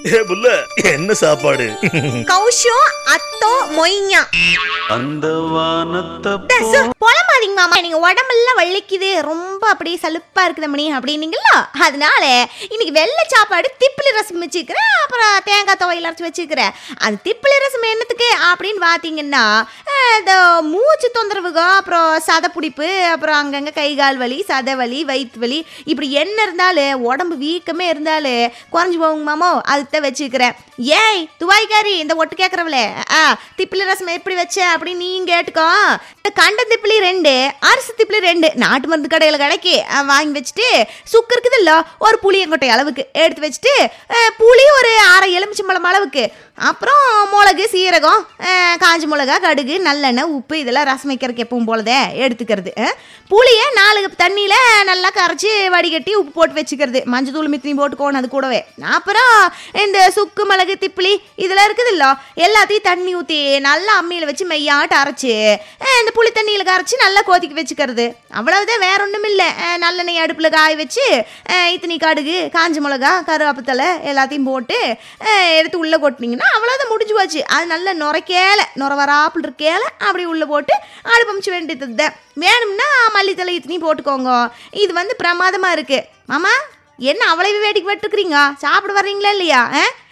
ஏ புள்ள என்ன சாப்பாடு கௌஷம் அத்தோ மொய்ஞா அந்த வானத்தை சு, புலம்பாதீங்க மாமா நீங்க உடம்பெல்லாம் வலிக்குது ரொம்ப அப்படியே சலுப்பா இருக்குது மணி அப்படின்னீங்களா அதனால இன்னைக்கு வெள்ளை சாப்பாடு திப்பிலி ரசம் வச்சுக்கிறேன் அப்புறம் தேங்காய் துவையல் அரைச்சி வச்சுக்கிறேன் அந்த திப்பிலி ரசம் என்னத்துக்கு அப்படின்னு பார்த்தீங்கன்னா அஹ், இந்த மூச்சு தொந்தரவுக அப்புறம் சதை பிடிப்பு அப்புறம் அங்கங்கே கை கால் வலி சதை வலி வயிற்று வலி இப்படி என்ன இருந்தாலும் உடம்பு வீக்கமே இருந்தாலும் குறைஞ்சி போகுங்க மாமோ அதுதான் வச்சுக்கிறேன் ஏய் துவாய்க்காரி இந்த ஒட்டு கேட்குறவளே ஆ திப்பிலி ரசம் எப்படி வச்ச அப்படின்னு நீங்க கேட்டுக்கோ இந்த கண்ட திப்பிலி ரெண்டு அரிசி திப்பிலி ரெண்டு நாட்டு மருந்து கடையில் கடைக்கு ஆ, வாங்கி வச்சுட்டு சுக்கு இருக்குது இல்லை ஒரு புளியங்கொட்டை அளவுக்கு எடுத்து வச்சுட்டு ஆ, புளி ஒரு அரை எலுமிச்சம்பழம் அளவுக்கு அப்புறம் மிளகு சீரகம் ஆ, காஞ்ச மிளகா கடுகு நல்லெண்ணெய் உப்பு இதெல்லாம் ரசம் வைக்கிறதுக்கு எப்பவும் போலதே எடுத்துக்கிறது ஆ. புளியை நாலு கப் தண்ணியில் நல்லா கரைச்சி வடிகட்டி உப்பு போட்டு வச்சுக்கிறது மஞ்சள் தூள் மித்தினி போட்டுக்கோணும் அது கூடவே அப்புறம் இந்த சுக்கு மிளகு திப்பிலி இதெல்லாம் இருக்குது இல்லை எல்லாத்தையும் தண்ணி ஊற்றி நல்லா அம்மியில் வச்சு மெய்யாட்டு அரைச்சி அஹ், இந்த புளி தண்ணியில் கரைச்சி நல்லா கொதிக்க வச்சுக்கிறது அவ்வளவுதான் வேற ஒன்றும் இல்லை நல்லெண்ணெய் அடுப்பில் காய வச்சு அஹ், இத்தனி கடுகு காஞ்ச மிளகா கருவேப்பத்தலை எல்லாத்தையும் போட்டு அஹ், எடுத்து உள்ளே கொட்டினீங்கன்னா அவ்வளோதான் முடிஞ்சு போச்சு அது நல்லா நுரைக்கேல நுர வராப்பில் இருக்கேல அப்படி உள்ளே போட்டு அடுப்பமிச்சு வேண்டியது தான் வேணும்னா மல்லித்தலை இத்தனையும் போட்டுக்கோங்க இது வந்து பிரமாதமாக இருக்குது மாமா என்ன அவ்வளவு வேடிக்கை பட்டுருக்குறீங்க சாப்பிட வர்றீங்களா இல்லையா ஆ